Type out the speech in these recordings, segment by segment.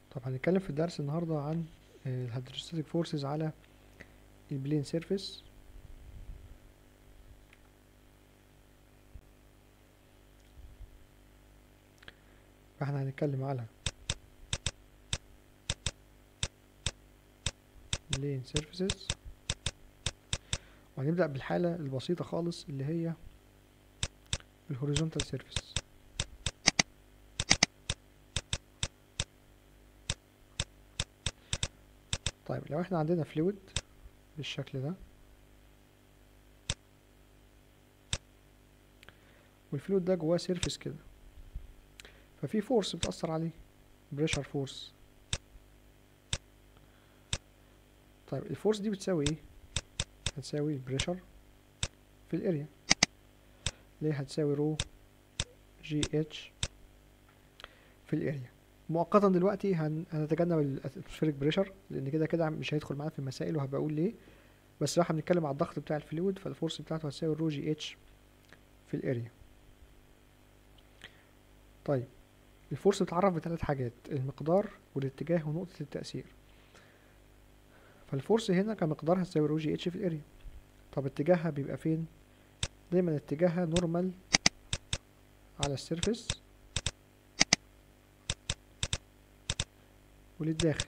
طب هنتكلم في الدرس النهاردة عن الهيدروستاتيك فورسز على البلين سيرفيس فاحنا هنتكلم على بلين سيرفيسز وهنبدأ بالحالة البسيطة خالص اللي هي الهوريزونتال سيرفيس طيب لو احنا عندنا فلويد بالشكل ده والفلويد ده جواه سيرفيس كده ففي فورس بتأثر عليه بريشر فورس طيب الفورس دي بتساوي ايه هتساوي البريشر في الاريا ليه هتساوي رو جي اتش في الاريا مؤقتا دلوقتي هن... هنتجنب الاتموسفيريك بريشر لان كده كده مش هيدخل معانا في المسائل وهبقى اقول ليه بس لو احنا بنتكلم على الضغط بتاع الفلويد فالفورس بتاعته هتساوي الرو جي اتش في الاريا طيب الفورس بتتعرف بثلاث حاجات المقدار والاتجاه ونقطة التأثير فالفورس هنا كمقدار هتساوي رو جي اتش في الاريا طب اتجاهها بيبقى فين دايما اتجاهها نورمال على السيرفيس وللداخل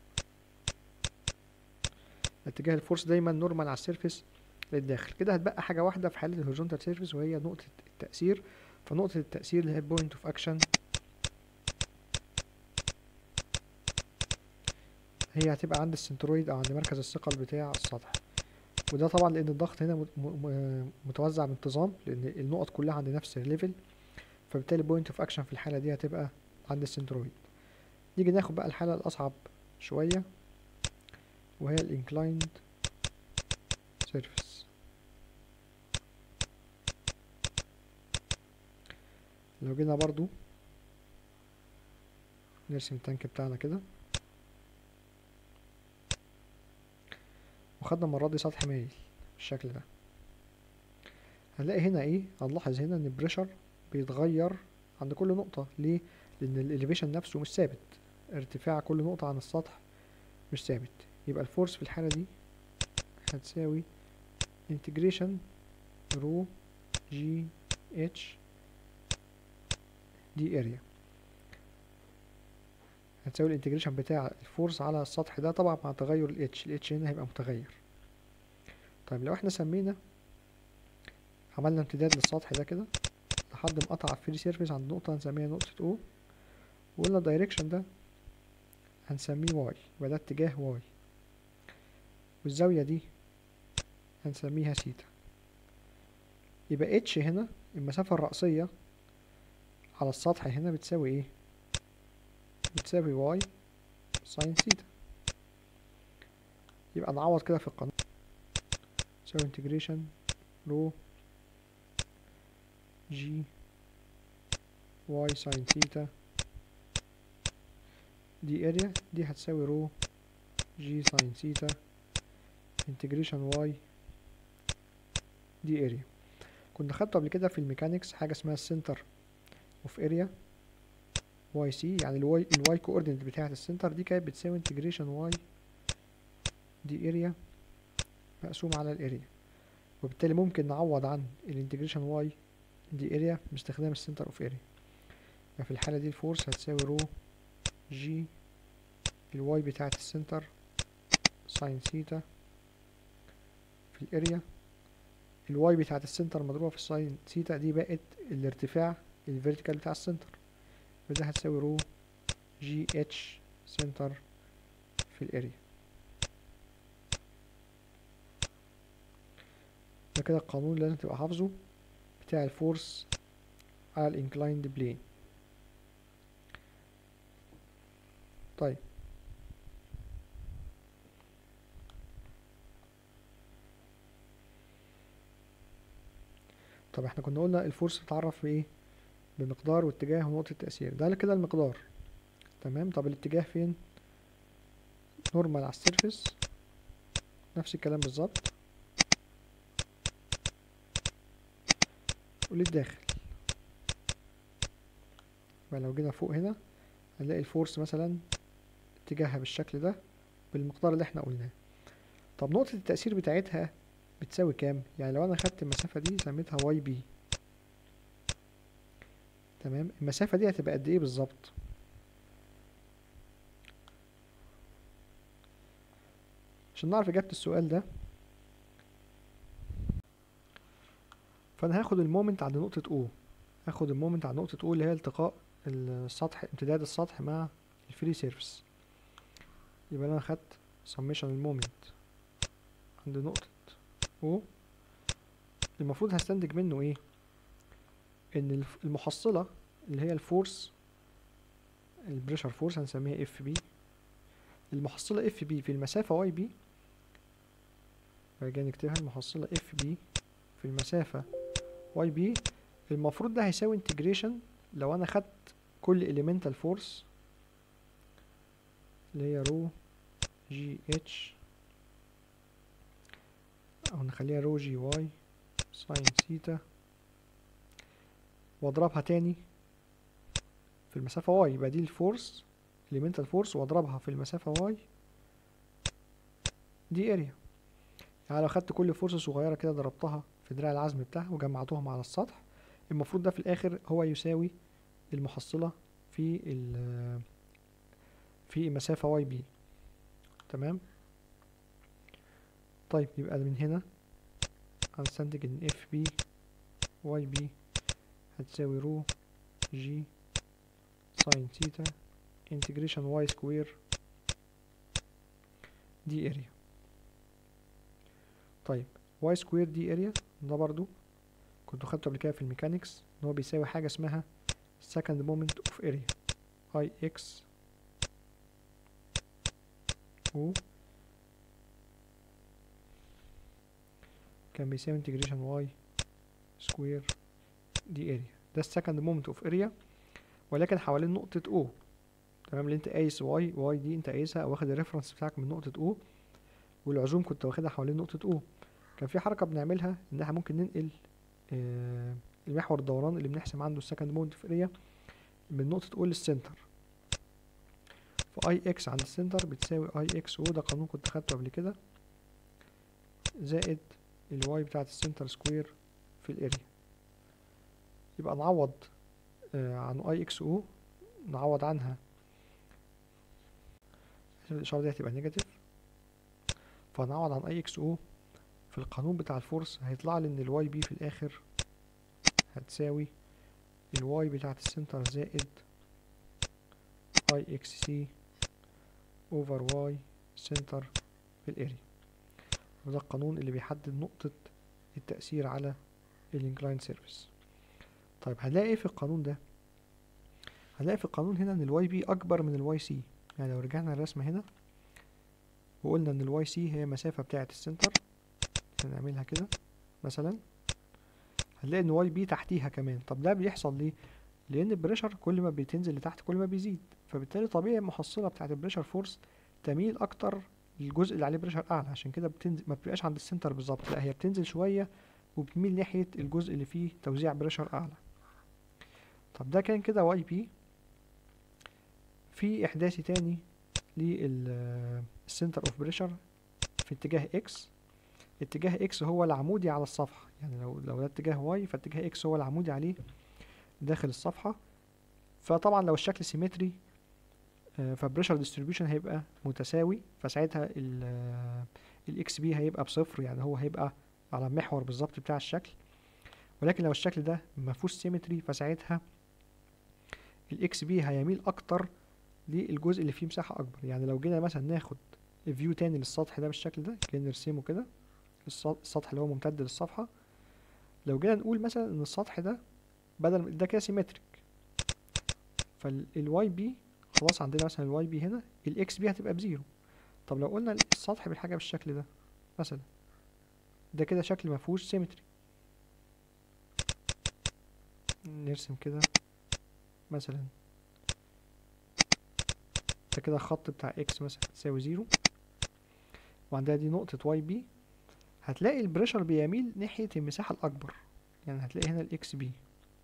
اتجاه الفورس دايما نورمال على السيرفيس للداخل كده هتبقى حاجة واحدة في حالة الهوريزونتال سيرفيس وهي نقطة التأثير فنقطة التأثير اللي هي بوينت اوف اكشن هي هتبقى عند السنترويد او عند مركز الثقل بتاع السطح وده طبعا لان الضغط هنا متوزع بانتظام لان النقط كلها عند نفس الليفل فبالتالي بوينت اوف اكشن في الحالة دي هتبقى عند السنترويد نيجي ناخد بقى الحالة الأصعب شوية وهي الانكلايند سيرفيس لو جينا برضو نرسم التانك بتاعنا كده وخدنا المرة دي سطح مايل بالشكل ده هنلاقي هنا ايه هنلاحظ هنا ان البريشر بيتغير عند كل نقطة ليه لان الاليفيشن نفسه مش ثابت ارتفاع كل نقطة عن السطح مش ثابت يبقى الفورس في الحالة دي هتساوي انتجريشن رو جي اتش دي اريا هتساوي الانتجريشن بتاع الفورس على السطح ده طبعا مع تغير الاتش الاتش هنا هيبقى متغير طيب لو احنا سمينا عملنا امتداد للسطح ده كده لحد ما قطع الفري سيرفيس عند نقطة هنسميها نقطة او وقلنا الدايركشن ده هنسميه واي يبقى ده اتجاه واي والزاوية دي هنسميها سيتا يبقى اتش هنا المسافة الرأسية على السطح هنا بتساوي ايه بتساوي واي ساين سيتا يبقى نعوض كده في القانون تساوي انتجريشن رو جي واي ساين سيتا دي اريا دي هتساوي رو جي ساين سيتا انتجريشن واي دي اريا كنا خدته قبل كده في الميكانيكس حاجه اسمها السنتر اوف اريا واي سي يعني الواي الواي كوردينيت بتاعه السنتر دي كانت بتساوي انتجريشن واي دي اريا مقسوم على الاريا وبالتالي ممكن نعوض عن الانتجريشن واي دي اريا باستخدام السنتر اوف اريا ففي الحاله دي الفورس هتساوي رو جي الواي بتاعة السنتر ساين سيتا في الاريا الواي بتاعة السنتر مضروبة في الساين سيتا دي بقت الارتفاع الفيرتيكال بتاع السنتر وده هتساوي رو جي اتش سنتر في الاريا ده كده القانون اللي لازم تبقى حافظه بتاع الفورس على الانكلايند بلين طيب طب احنا كنا قلنا الفورس بتتعرف بايه بمقدار واتجاه ونقطة تأثير ده كده المقدار تمام طب الاتجاه فين نورمال على السيرفيس نفس الكلام بالظبط وللداخل يبقى لو جينا فوق هنا هنلاقي الفورس مثلا اتجاهها بالشكل ده بالمقدار اللي احنا قلناه طب نقطة التأثير بتاعتها بتساوي كام يعني لو انا خدت المسافة دي سميتها واي بي تمام المسافة دي هتبقى قد ايه بالظبط عشان نعرف إجابة السؤال ده فأنا هاخد المومنت عند نقطة O هاخد المومنت عند نقطة O اللي هي التقاء السطح امتداد السطح مع الفري سيرفيس يبقى أنا خدت سميشن المومنت عند نقطة O المفروض هستنتج منه ايه ان الف- المحصلة اللي هي الفورس البريشر فورس هنسميها اف بي المحصلة اف بي في المسافة واي بي رجع نكتبها المحصلة اف بي في المسافة واي بي المفروض ده هيساوي انتجريشن لو انا خدت كل elemental force اللي هي رو جي اتش او نخليها رو جي واي ساين ثيتا واضربها تاني في المسافة واي يبقى دي الفورس elemental force واضربها في المسافة واي دي اريا يعني لو خدت كل فورس صغيرة كده ضربتها في دراع العزم بتاعها وجمعتهم على السطح المفروض ده في الآخر هو يساوي المحصلة في ال في مسافة واي بي تمام طيب يبقى من هنا هنستنتج ان اف بي واي بي هتساوي رو جي ساين ثيتا انتجريشن واي سكوير دي اريا طيب واي سكوير دي اريا ده برضو كنت خدته قبل كده في الميكانيكس ان هو بيساوي حاجة اسمها second moment of area اي اكس و كان بيساوي انتجريشن واي سكوير دي اريا ده السكند مومنت اوف اريا ولكن حوالين نقطة O تمام اللي انت قايس واي واي دي انت قايسها او واخد الريفرنس بتاعك من نقطة O والعزوم كنت واخدها حوالين نقطة O كان في حركة بنعملها ان احنا ممكن ننقل آه المحور الدوران اللي بنحسم عنده السكند مومنت اوف اريا من نقطة O للسنتر فاي اكس عند السنتر بتساوي اي اكس او ده قانون كنت خدته قبل كده زائد الواي بتاعت السنتر سكوير في الاريا يبقى نعوض آه عن اي اكس او نعوض عنها الاشاره دي هتبقى نيجاتيف فنعوض عن اي اكس او في القانون بتاع الفورس هيطلع لي ان الواي بي في الاخر هتساوي الواي بتاعت السنتر زائد اي اكس سي اوفر واي سنتر في الاريا وده القانون اللي بيحدد نقطة التأثير على الانكلاين سيرفيس طيب هنلاقي ايه في القانون ده هنلاقي في القانون هنا ان الواي بي اكبر من الواي سي يعني لو رجعنا الرسمة هنا وقلنا ان الواي سي هي مسافة بتاعة السنتر هنعملها كده مثلا هنلاقي ان واي بي تحتيها كمان طب ده بيحصل ليه لان البريشر كل ما بتنزل لتحت كل ما بيزيد فبالتالي طبيعي المحصلة بتاعة البريشر فورس تميل اكتر للجزء اللي عليه بريشر اعلى عشان كده بتنزل ما بتبقاش عند السنتر بالظبط لا هي بتنزل شوية وبتميل ناحية الجزء اللي فيه توزيع بريشر اعلى طب ده كان كده واي بي في احداثي تاني للسنتر اوف بريشر في اتجاه اكس اتجاه اكس هو العمودي على الصفحة يعني لو لو ده اتجاه واي فاتجاه اكس هو العمودي عليه داخل الصفحة فطبعا لو الشكل سيمتري فبريشر ديستريبيوشن هيبقى متساوي فساعتها الاكس بي هيبقى بصفر يعني هو هيبقى على المحور بالظبط بتاع الشكل ولكن لو الشكل ده مفهوش سيمتري فساعتها الاكس بي هيميل اكتر للجزء اللي فيه مساحة اكبر يعني لو جينا مثلا ناخد فيو تاني للسطح ده بالشكل ده كده نرسمه كده السطح اللي هو ممتد للصفحة لو جينا نقول مثلا ان السطح ده بدل ده كده سيمتريك فالواي بي خلاص عندنا مثلا الواي بي هنا الاكس بي هتبقى بزيرو طب لو قلنا السطح بالحاجة بالشكل ده مثلا ده كده شكل مفهوش سيمتري نرسم كده مثلا ده كده الخط بتاع اكس مثلا تساوي زيرو وعندها دي نقطة واي بي هتلاقي البريشر بيميل ناحية المساحة الأكبر يعني هتلاقي هنا الاكس بي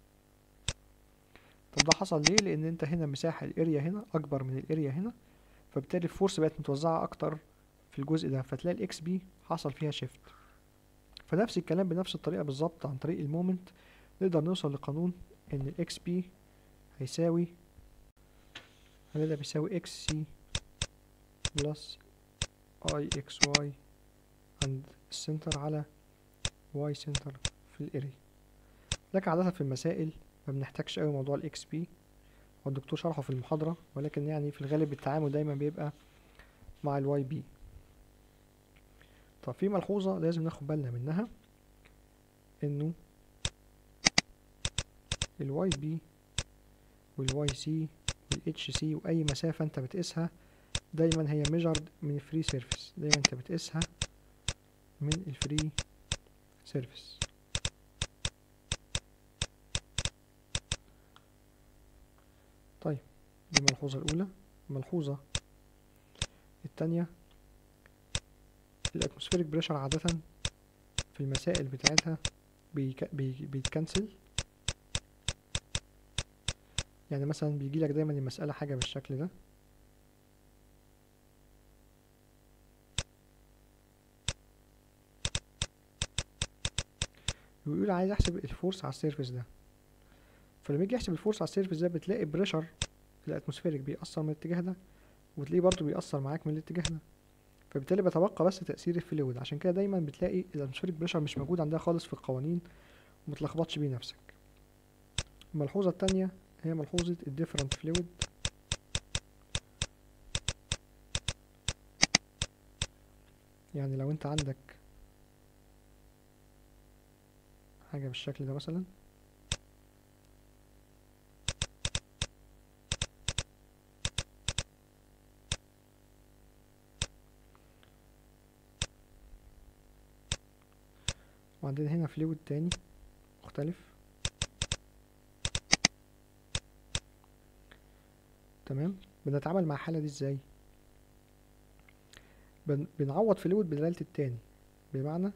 طب ده حصل ليه لأن انت هنا مساحة الاريا هنا أكبر من الاريا هنا فبالتالي الفورس بقت متوزعة اكتر في الجزء ده فتلاقي الاكس بي حصل فيها شيفت فنفس الكلام بنفس الطريقة بالظبط عن طريق المومنت نقدر نوصل لقانون ان الاكس بي هيساوي هنلاقي بيساوي اكس سي بلس اي اكس واي عند السنتر على واي سنتر في الاري لكن عادة في المسائل ما بنحتاجش قوي موضوع الاكس بي هو الدكتور شرحه في المحاضرة ولكن يعني في الغالب التعامل دايما بيبقى مع الواي بي طب في ملحوظة لازم ناخد بالنا منها انه الواي بي والواي سي والاتش سي واي مسافة انت بتقيسها دايما هي measured من الفري سيرفيس دايما انت بتقيسها من الفري سيرفيس طيب دي الملحوظة الأولى الملحوظة التانية الاتموسفيريك بريشر عادة في المسائل بتاعتها بيك... بي... بيتكنسل يعني مثلا بيجيلك دايما المسألة حاجة بالشكل ده ويقول عايز احسب الفورس على السيرفيس ده فلما يجي يحسب الفورس على السيرفيس ده بتلاقي بريشر الاتموسفيريك بيأثر من الاتجاه ده وتلاقيه برضه بيأثر معاك من الاتجاه ده فبالتالي بيتبقى بس تأثير الفلويد عشان كده دايما بتلاقي الاتموسفيريك بريشر مش موجود عندها خالص في القوانين ومتلخبطش بيه نفسك الملحوظة التانية هي ملحوظة الديفرنت فلويد يعني لو انت عندك حاجة بالشكل ده مثلا وعندنا هنا فلويد تاني مختلف تمام بنتعامل مع الحالة دي ازاي بن... بنعوض فلويد بدلالة التاني بمعنى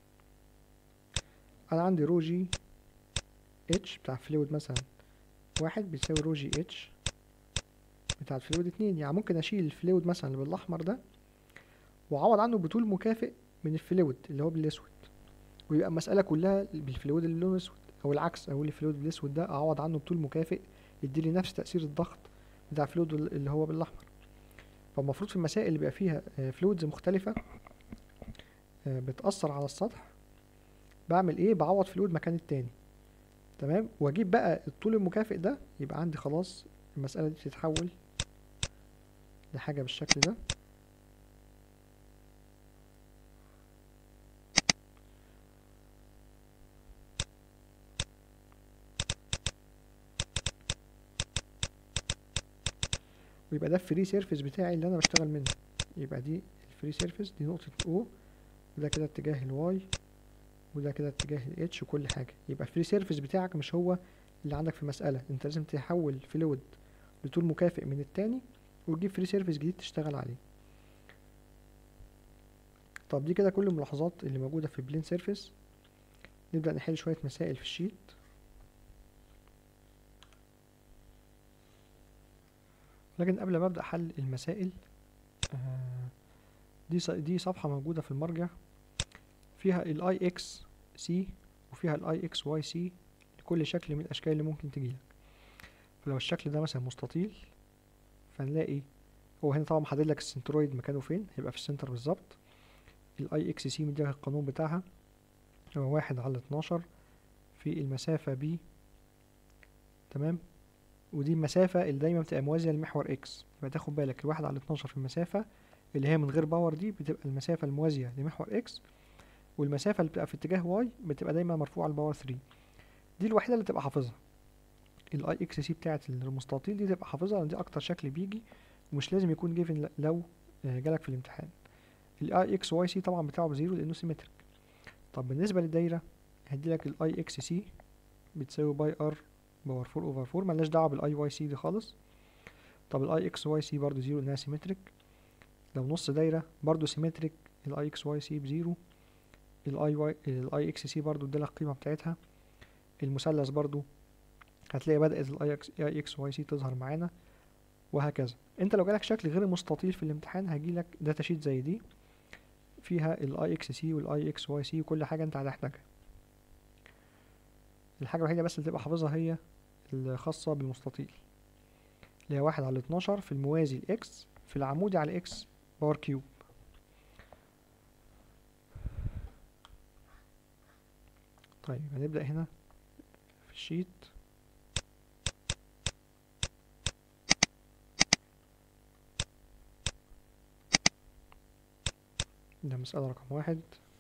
انا عندي رو جي اتش بتاع فلويد مثلا واحد بيساوي رو جي اتش بتاع الفلويد اتنين يعني ممكن اشيل الفلويد مثلا اللي بالاحمر ده واعوض عنه بطول مكافئ من الفلويد اللي هو بالاسود ويبقى المسألة كلها بالفلويد اللي لونه اسود او العكس اقول الفلويد بالاسود ده اعوض عنه بطول مكافئ يديلي نفس تأثير الضغط بتاع الفلويد اللي هو بالاحمر فالمفروض في المسائل اللي بيبقى فيها فلويدز مختلفة بتأثر على السطح بعمل ايه بعوض فلويد مكان التاني تمام واجيب بقى الطول المكافئ ده يبقى عندي خلاص المسألة دي بتتحول لحاجة بالشكل ده ويبقى ده الفري سيرفيس بتاعي اللي انا بشتغل منه يبقى دي الفري سيرفيس دي نقطة او وده كده اتجاه الواي وده كده اتجاه الاتش وكل حاجة يبقى الفري سيرفيس بتاعك مش هو اللي عندك في المسألة انت لازم تحول فلويد لطول مكافئ من التاني وتجيب فري سيرفيس جديد تشتغل عليه طب دي كده كل الملاحظات اللي موجودة في البلين سيرفيس نبدأ نحل شوية مسائل في الشيت لكن قبل ما ابدا حل المسائل آه دي دي صفحه موجوده في المرجع فيها الاي اكس سي وفيها الاي اكس واي سي لكل شكل من الاشكال اللي ممكن تجيلك فلو الشكل ده مثلا مستطيل فنلاقي هو هنا طبعا محدد لك السنترويد مكانه فين هيبقى في السنتر بالظبط الاي اكس سي مديلك القانون بتاعها هو واحد على اتناشر في المسافة بي تمام ودي المسافة اللي دايما بتبقى موازية لمحور اكس يبقى تاخد بالك الواحد على اتناشر في المسافة اللي هي من غير باور دي بتبقى المسافة الموازية لمحور اكس والمسافة اللي بتبقى في اتجاه واي بتبقى دايما مرفوعة لباور 3 دي الوحيدة اللي تبقى حافظها الاي اكس سي بتاعت المستطيل دي تبقى حافظها لان دي اكتر شكل بيجي ومش لازم يكون جيفن لو جالك في الامتحان الاي اكس واي سي طبعا بتاعه بزيرو لانه سيمتريك طب بالنسبة للدايرة هديلك الاي اكس سي بتساوي باي ار باور 4 اوفر 4 ملناش دعوة بالاي واي سي دي خالص طب الاي اكس واي سي برضو زيرو لانها سيمتريك لو نص دايرة برضو سيمتريك الاي اكس واي سي بزيرو الاي واي الاي اكس سي برضو ادالك القيمة بتاعتها المثلث برضو هتلاقي بدأت الاي اكس اي اكس واي سي تظهر معانا وهكذا انت لو جالك شكل غير مستطيل في الامتحان هيجيلك داتا شيت زي دي فيها الاي اكس سي والاي اكس واي سي وكل حاجه انت هتحتاجها الحاجه الوحيده بس اللي تبقى حافظها هي الخاصه بالمستطيل اللي هي واحد على اتناشر في الموازي الاكس في العمودي على اكس باور كيوب طيب هنبدأ هنا في الشيت ده مسألة رقم واحد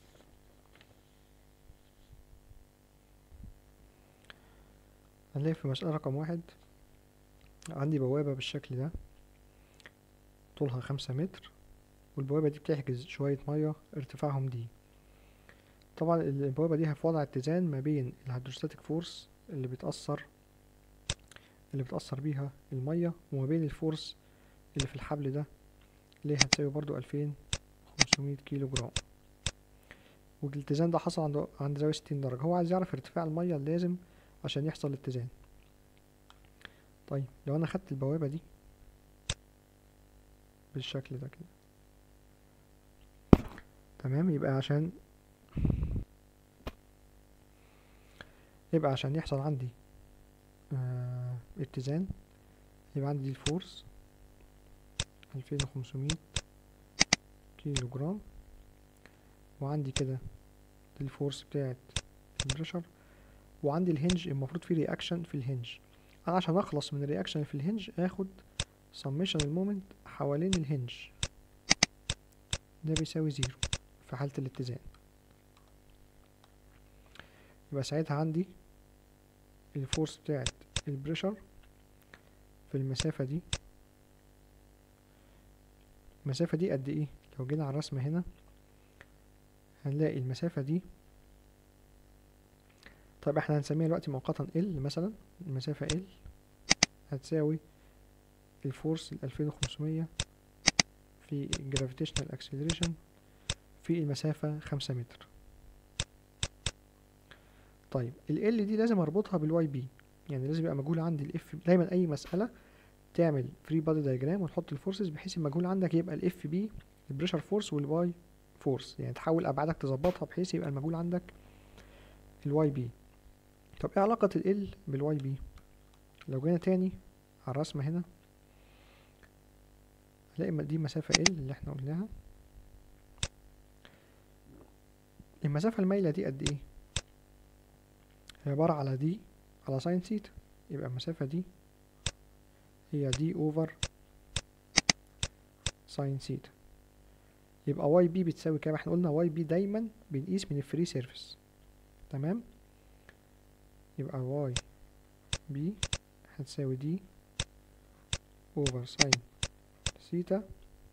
هنلاقي في مسألة رقم واحد عندي بوابة بالشكل ده طولها خمسة متر والبوابة دي بتحجز شوية مية ارتفاعهم دي طبعا البوابة دي في وضع اتزان ما بين الهيدروستاتيك فورس اللي بتأثر اللي بتأثر بيها المية وما بين الفورس اللي في الحبل ده اللي هتساوي برضو ألفين خمسمية كيلو جرام والاتزان ده حصل عند عند زاوية ستين درجة هو عايز يعرف ارتفاع المية اللازم عشان يحصل الاتزان طيب لو أنا خدت البوابة دي بالشكل ده كده تمام يبقى عشان يبقى عشان يحصل عندي آه اتزان يبقى عندي الفورس ألفين وخمسمية كيلو جرام وعندي كده دي الفورس بتاعت البريشر وعندي الهنج المفروض فيه رياكشن في الهنج انا عشان اخلص من الرياكشن في الهنج اخد سميشن المومنت حوالين الهنج ده بيساوي زيرو في حالة الاتزان يبقى ساعتها عندي الفورس بتاعت البريشر في المسافة دي المسافة دي قد ايه لو جينا على الرسمة هنا هنلاقي المسافة دي طيب احنا هنسميها دلوقتي مؤقتا ال مثلا المسافة ال هتساوي الفورس الألفين وخمسمية في gravitational acceleration في المسافة خمسة متر طيب ال L دي لازم اربطها بالواي بي يعني لازم يبقى مجهول عندي الاف دايما اي مسألة تعمل فري بادي دايجرام وتحط الفورسز بحيث المجهول عندك يبقى الاف بي البريشر فورس والواي فورس يعني تحاول ابعادك تظبطها بحيث يبقى المجهول عندك الواي بي طب ايه علاقة ال L بالواي بي لو جينا تاني على الرسمة هنا هنلاقي دي مسافة ال اللي احنا قلناها المسافة المايلة دي قد ايه هي عبارة على دي على ساين ثيتا يبقى المسافة دي هي دي اوفر ساين ثيتا يبقى واي بي بتساوي كام احنا قلنا واي بي دايما بنقيس من الفري سيرفيس تمام يبقى واي بي هتساوي دي اوفر ساين ثيتا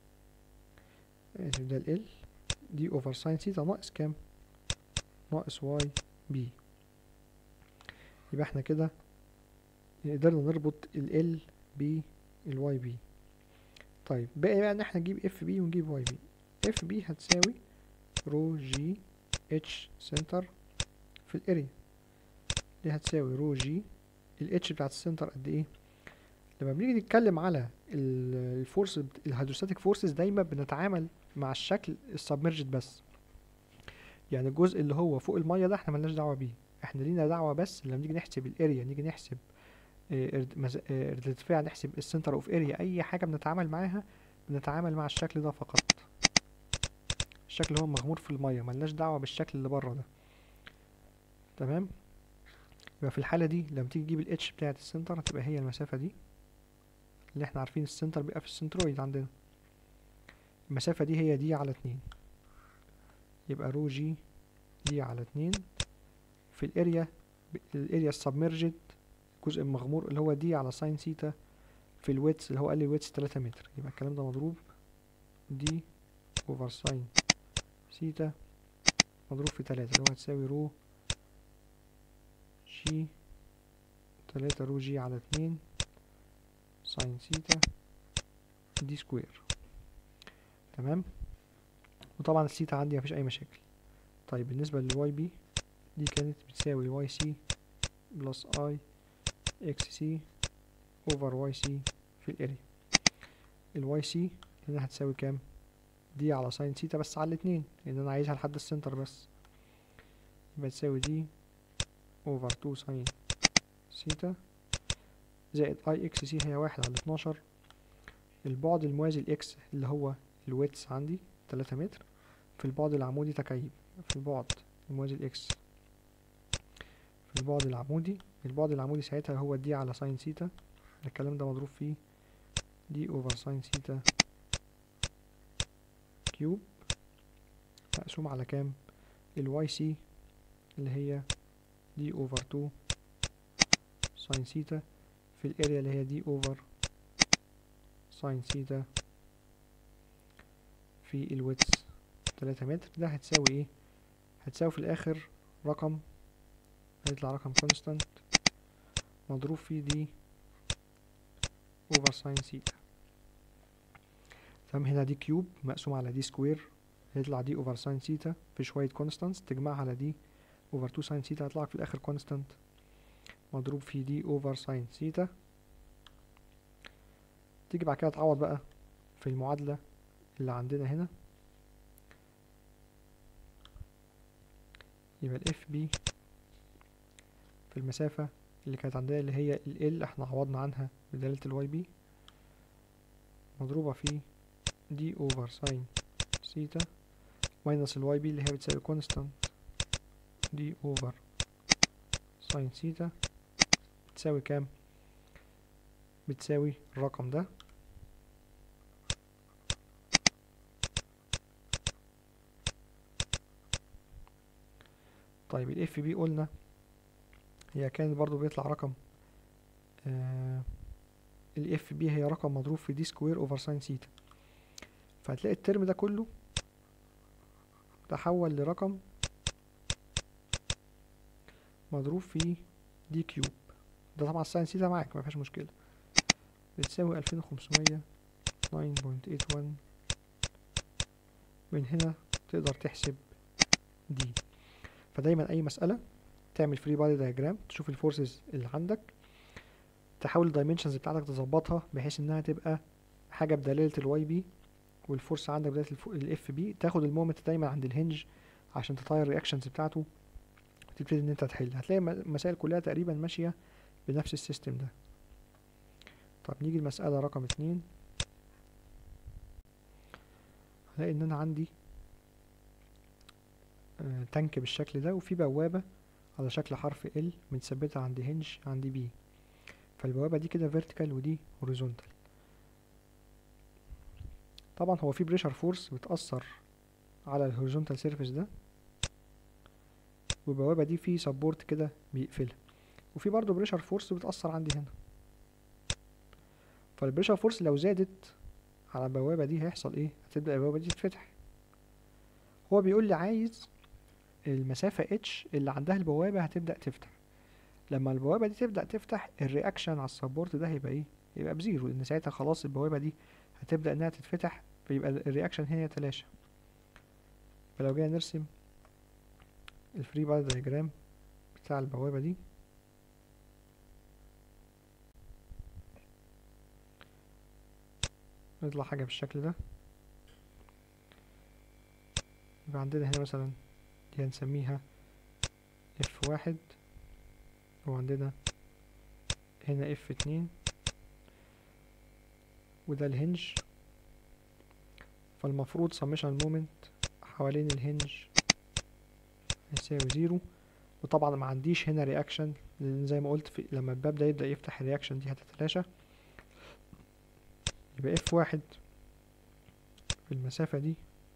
ده ال دي اوفر ساين ثيتا ناقص كام ناقص واي بي يبقى احنا كده قدرنا نربط ال L بالواي بي طيب باقي بقى ان احنا نجيب اف بي ونجيب واي بي اف بي هتساوي رو جي اتش سنتر في الاريا دي هتساوي رو جي الاتش بتاعت السنتر قد ايه لما بنيجي نتكلم على الفورس الهيدروستاتيك فورسز دايما بنتعامل مع الشكل السبمرجد بس يعني الجزء اللي هو فوق الميه ده احنا ملناش دعوه بيه احنا لينا دعوه بس لما نيجي نحسب الاريا نيجي نحسب الارتفاع نحسب السنتر اوف اريا اي حاجه بنتعامل معاها بنتعامل مع الشكل ده فقط الشكل هو مغمور في الميه ملناش دعوه بالشكل اللي بره ده تمام يبقى في الحاله دي لما تيجي تجيب الاتش بتاعه السنتر هتبقى هي المسافه دي اللي احنا عارفين السنتر بيبقى في السنترويد عندنا المسافه دي هي دي على اتنين يبقى رو جي دي على اتنين في الاريا الاريا السبمرجد الجزء المغمور اللي هو دي على ساين ثيتا في الويتس اللي هو قال لي ويتس تلاتة متر يبقى الكلام ده مضروب دي اوفر ساين ثيتا مضروب في تلاتة اللي هو هتساوي رو جي تلاتة رو جي على اتنين ساين ثيتا دي سكوير تمام وطبعا الثيتا عندي مفيش اي مشاكل طيب بالنسبة للواي بي دي كانت بتساوي واي سي بلس اي اكس سي اوفر واي سي في الاريا الواي سي هنا هتساوي كام دي على ساين سيتا بس على الاتنين لان انا عايزها لحد السنتر بس يبقى تساوي دي اوفر 2 ساين سيتا زائد اي اكس سي هي واحد على اتناشر البعد الموازي الاكس اللي هو الويتس عندي تلاتة متر في البعد العمودي تكعيب في البعد الموازي الاكس في البعد العمودي البعد العمودي ساعتها هو دي على ساين سيتا الكلام ده مضروب فيه دي اوفر ساين سيتا كيوب مقسوم على كام الواي سي اللي هي دي اوفر تو ساين سيتا في الاريا اللي هي دي اوفر ساين سيتا في الويتس تلاتة متر ده هتساوي ايه هتساوي في الاخر رقم هيطلع رقم كونستانت مضروب فيه دي اوفر ساين سيتا تمام هنا دي كيوب مقسوم على دي سكوير هيطلع دي اوفر ساين سيتا في شوية كونستانتس تجمعها على دي اوفر تو ساين سيتا هيطلع في الاخر كونستانت مضروب في دي اوفر ساين سيتا تيجي بعد كده تعوض بقى في المعادلة اللي عندنا هنا يبقى الاف بي في المسافة اللي كانت عندنا اللي هي ال L احنا عوضنا عنها بدالة الواي بي مضروبة في دي اوفر ساين سيتا ماينس الواي بي اللي هي بتساوي كونستانت دي اوفر ساين سيتا بتساوي كام بتساوي الرقم ده طيب الاف بي قلنا هي كانت برضو بيطلع رقم آه الاف بي هي رقم مضروب في دي سكوير اوفر ساين سيتا فهتلاقي الترم ده كله تحول لرقم مضروب في دي كيوب ده طبعا الساين سيتا معاك مفيهاش مشكلة بتساوي ألفين وخمسمية ناين بوينت ايت وان من هنا تقدر تحسب دي فدايما أي مسألة تعمل فري بادي دايجرام تشوف الفورسز اللي عندك تحاول الدايمنشنز بتاعتك تظبطها بحيث انها تبقى حاجة بدلالة الواي بي والفورس عندك بدلالة الاف بي تاخد المومنت دايما عند الهنج عشان تطير الرياكشنز بتاعته وتبتدي ان انت تحل هتلاقي المسائل كلها تقريبا ماشية بنفس السيستم ده طب نيجي المسألة رقم اتنين هلاقي ان انا عندي آه تانك بالشكل ده وفي بوابة على شكل حرف L متثبتة عند هنج عند B فالبوابة دي كده vertical ودي horizontal طبعا هو في بريشر فورس بتأثر على الهوريزونتال سيرفيس ده والبوابة دي في سبورت كده بيقفلها وفي برضه بريشر فورس بتأثر عندي هنا فالبريشر فورس لو زادت على البوابة دي هيحصل ايه هتبدأ البوابة دي تتفتح هو بيقول لي عايز المسافة اتش اللي عندها البوابة هتبدأ تفتح لما البوابة دي تبدأ تفتح الرياكشن على السبورت ده هيبقى ايه يبقى بزيرو لان ساعتها خلاص البوابة دي هتبدأ انها تتفتح فيبقى الرياكشن هنا يتلاشى فلو جينا نرسم الفري بادي دايجرام بتاع البوابة دي يطلع حاجة بالشكل ده يبقى عندنا هنا مثلا دي هنسميها اف واحد وعندنا هنا اف اتنين وده الهنج فالمفروض سميشن مومنت حوالين الهنج هيساوي زيرو وطبعا ما عنديش هنا رياكشن لان زي ما قلت في لما الباب ده يبدأ يفتح الرياكشن دي هتتلاشى يبقى اف واحد في المسافة دي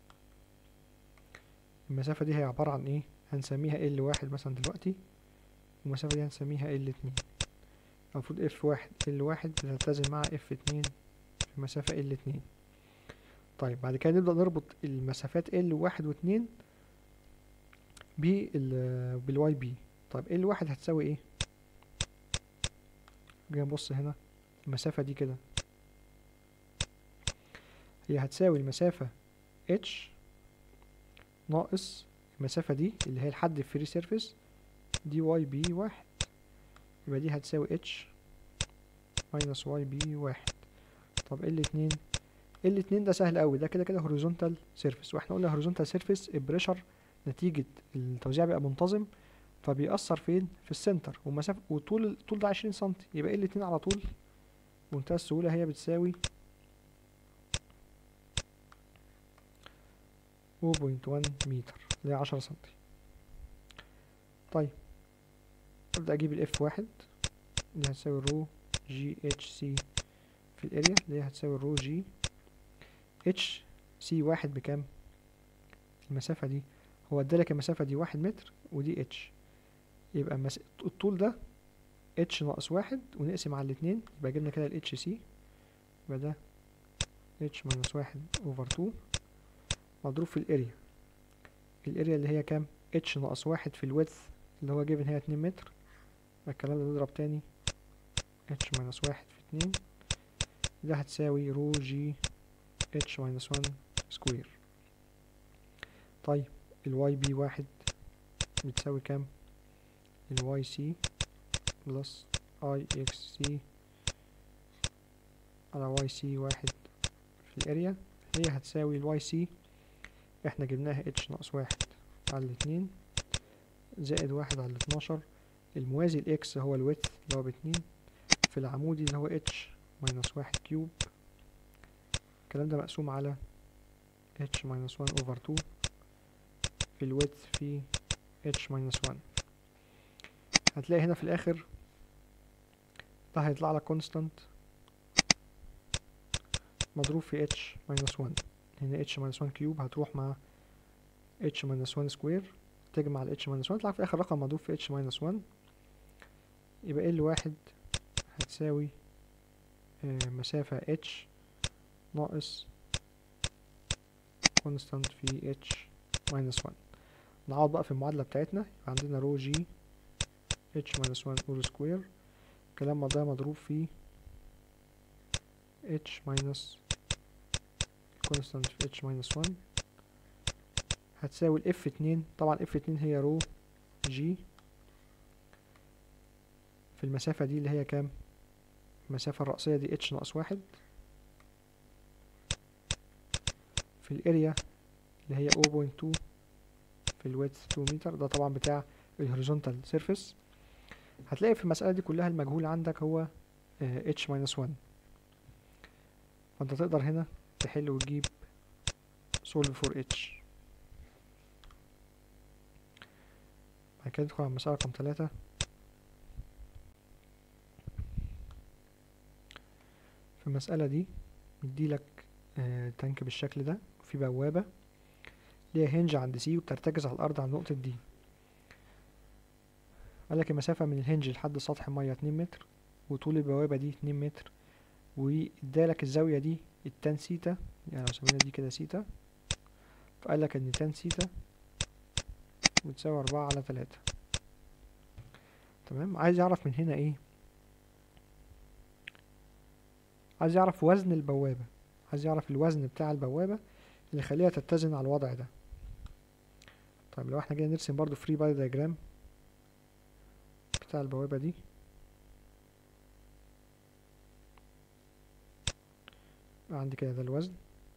المسافة دي هي عبارة عن ايه هنسميها ال واحد مثلا دلوقتي المسافة دي هنسميها ال اتنين المفروض اف واحد ال واحد بتلتزم مع اف اتنين في مسافة ال اتنين طيب بعد كده نبدأ نربط المسافات ال واحد واتنين بال بالواي بي طيب ال واحد هتساوي ايه جاي نبص هنا المسافة دي كده هي هتساوي المسافة h ناقص المسافة دي اللي هي الحد الفري سيرفيس دي واي بي واحد يبقى دي هتساوي h ماينس واي بي واحد طب ال اتنين الاتنين ده سهل قوي ده كده كده هوريزونتال سيرفيس واحنا قلنا هوريزونتال سيرفيس البريشر نتيجة التوزيع بيبقى منتظم فبيأثر فين في السنتر والمسافة وطول الطول ده عشرين سنتي يبقى ايه الاتنين على طول بمنتهى السهولة هي بتساوي 0.1 متر اللي هي عشرة سنتي طيب ابدأ اجيب الاف واحد اللي هتساوي رو جي اتش سي في الاريا اللي هي هتساوي رو جي اتش سي واحد بكام المسافة دي هو ادالك المسافة دي واحد متر ودي اتش يبقى المس... الطول ده اتش ناقص واحد ونقسم على الاتنين يبقى جبنا كده الاتش سي يبقى ده اتش ماينس واحد اوفر تو مضروب في الاريا الاريا اللي هي كام اتش ناقص واحد في الويدث اللي هو جيفن هي اتنين متر يبقى الكلام ده نضرب تاني اتش ماينس واحد في اتنين ده هتساوي رو جي اتش ماينس وان سكوير طيب الواي بي واحد بتساوي كام الواي سي بلس اي اكس سي على واي سي واحد في الاريا هي هتساوي الواي سي احنا جبناها اتش ناقص واحد على الاتنين زائد واحد على الاتناشر الموازي الاكس هو الويدث اللي هو باتنين في العمودي اللي هو اتش ماينس واحد كيوب الكلام ده مقسوم على اتش ماينس وان اوفر تو في الويدث في اتش ماينس وان هتلاقي هنا في الاخر ده هيطلع لك كونستانت مضروب في اتش ماينس وان هنا اتش ماينس وان كيوب هتروح مع اتش ماينس وان سكوير تجمع ال اتش ماينس وان يطلع في الاخر رقم مضروب في اتش ماينس وان يبقى ال واحد هتساوي آه مسافة اتش ناقص كونستانت في اتش ماينس وان نعوض بقى في المعادلة بتاعتنا يبقى عندنا رو جي اتش ماينس وان اول سكوير الكلام ده مضروب في اتش ماينس كونستانت في اتش ماينس وان هتساوي الاف اتنين طبعا اف اتنين هي رو جي في المسافة دي اللي هي كام المسافة الرأسية دي اتش ناقص واحد في الاريا اللي هي 0.2 في الويدث 2 متر ده طبعا بتاع الهوريزونتال سيرفيس هتلاقي في المسألة دي كلها المجهول عندك هو اتش ماينس 1 فانت تقدر هنا تحل وتجيب solve for اتش بعد كده ندخل على المسألة رقم تلاتة في المسألة دي مديلك آه تانك بالشكل ده وفي بوابة ليها هنج عند سي وبترتكز على الأرض عند نقطة دي قالك المسافة من الهنج لحد سطح المية اتنين متر وطول البوابة دي اتنين متر وادالك الزاوية دي التان سيتا يعني لو سمينا دي كده سيتا فقالك ان تان سيتا بتساوي أربعة على تلاتة تمام عايز يعرف من هنا ايه عايز يعرف وزن البوابة عايز يعرف الوزن بتاع البوابة اللي يخليها تتزن على الوضع ده طيب لو احنا جينا نرسم برضو فري بادي دايجرام بتاع البوابة دي عندي كده ده الوزن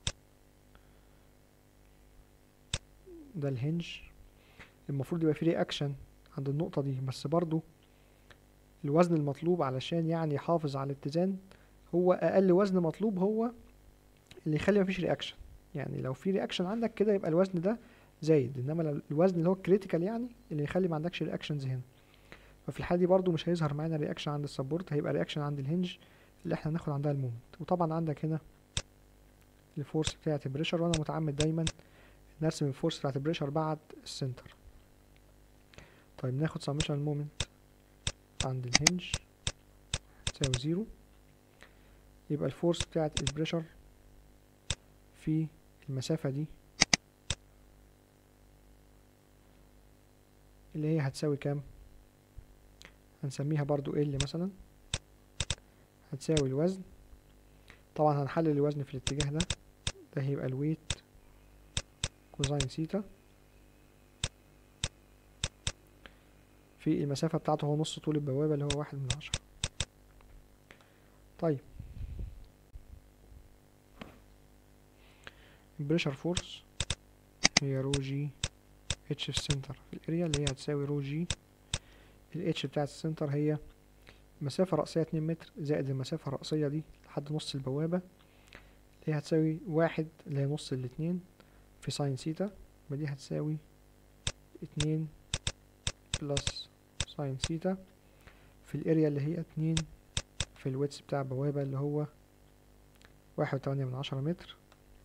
ده الهنج المفروض يبقى فيه رياكشن عند النقطة دي بس برضو الوزن المطلوب علشان يعني يحافظ على الاتزان هو أقل وزن مطلوب هو اللي يخلي مفيش رياكشن يعني لو في رياكشن عندك كده يبقى الوزن ده زايد انما لو الوزن اللي هو الكريتيكال يعني اللي يخلي ما عندكش رياكشنز هنا ففي الحالة دي برضو مش هيظهر معانا رياكشن عند السبورت هيبقى رياكشن عند الهنج اللي احنا هناخد عندها المومنت وطبعا عندك هنا الفورس بتاعة البريشر وانا متعمد دايما نرسم الفورس بتاعة البريشر بعد السنتر طيب ناخد سمشن المومنت عند الهنج تساوي زيرو يبقى الفورس بتاعة البريشر في المسافة دي اللي هي هتساوي كام هنسميها برضو ال مثلا هتساوي الوزن طبعا هنحلل الوزن في الاتجاه ده ده هيبقى الويت كوزين سيتا في المسافة بتاعته هو نص طول البوابة اللي هو واحد من عشرة طيب البريشر فورس هي رو جي اتش في السنتر في الاريا اللي هي هتساوي رو جي الاتش بتاعت السنتر هي مسافة رأسية اتنين متر زائد المسافة الرأسية دي لحد نص البوابة اللي هي هتساوي واحد اللي هي نص الاتنين في ساين سيتا يبقى دي هتساوي اتنين بلس ساين سيتا في الاريا اللي هي اتنين في الويتس بتاع البوابة اللي هو واحد وتمانية من عشرة متر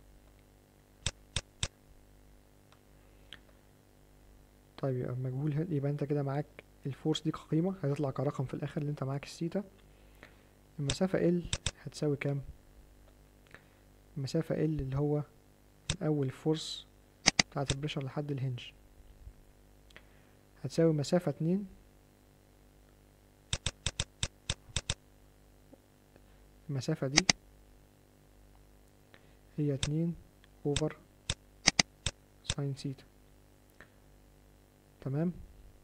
طيب يبقى مجهول هنا يبقى انت كده معاك الفورس دي كقيمة هتطلع كرقم في الآخر اللي انت معاك السيتا المسافة ال هتساوي كام؟ المسافة ال اللي هو من أول الفورس بتاعة البريشر لحد الهنج هتساوي مسافة اتنين المسافة دي هي اتنين اوفر ساين سيتا تمام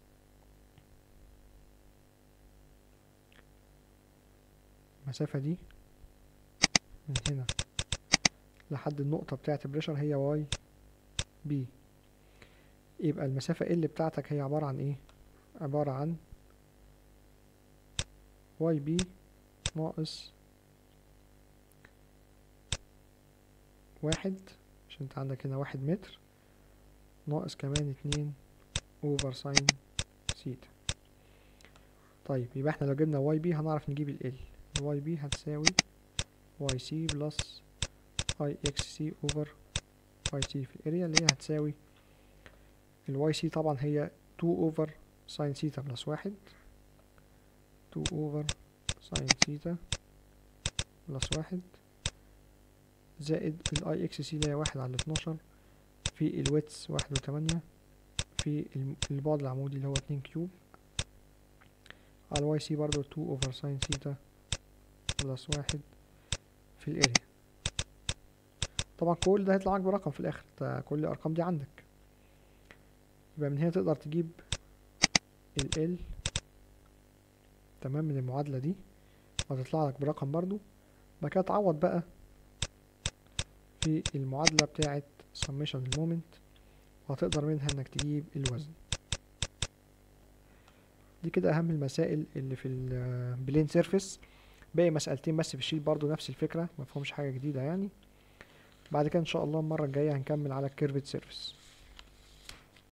المسافة دي من هنا لحد النقطة بتاعة البريشر هي واي بي يبقى المسافة ال بتاعتك هي عبارة عن ايه عبارة عن واي بي ناقص واحد عشان انت عندك هنا واحد متر ناقص كمان اتنين اوفر ساين سيتا طيب يبقى احنا لو جبنا واي بي هنعرف نجيب ال ال واي بي هتساوي واي سي بلس اي اكس سي اوفر واي سي في الاريا اللي هي هتساوي الواي سي طبعا هي 2 اوفر ساين سيتا بلس واحد 2 اوفر ساين سيتا بلس واحد زائد الاي اكس سي اللي هي واحد على اتناشر في الويتس واحد وتمانية في الم- البعد العمودي اللي هو اتنين كيوب على الواي سي برضو 2 اوفر ساين سيتا بلس واحد في الاريا طبعا كل ده هيطلع معاك برقم في الاخر ده كل الارقام دي عندك يبقى من هنا تقدر تجيب ال L تمام من المعادلة دي وهتطلع لك برقم برضو بعد كده تعوض بقى في المعادلة بتاعة summation المومنت وهتقدر منها انك تجيب الوزن دي كده اهم المسائل اللي في البلين سيرفيس باقي مسألتين بس في الشيت برضو نفس الفكرة مفهومش حاجة جديدة يعني بعد كده ان شاء الله المرة الجاية هنكمل على الكيرفت سيرفيس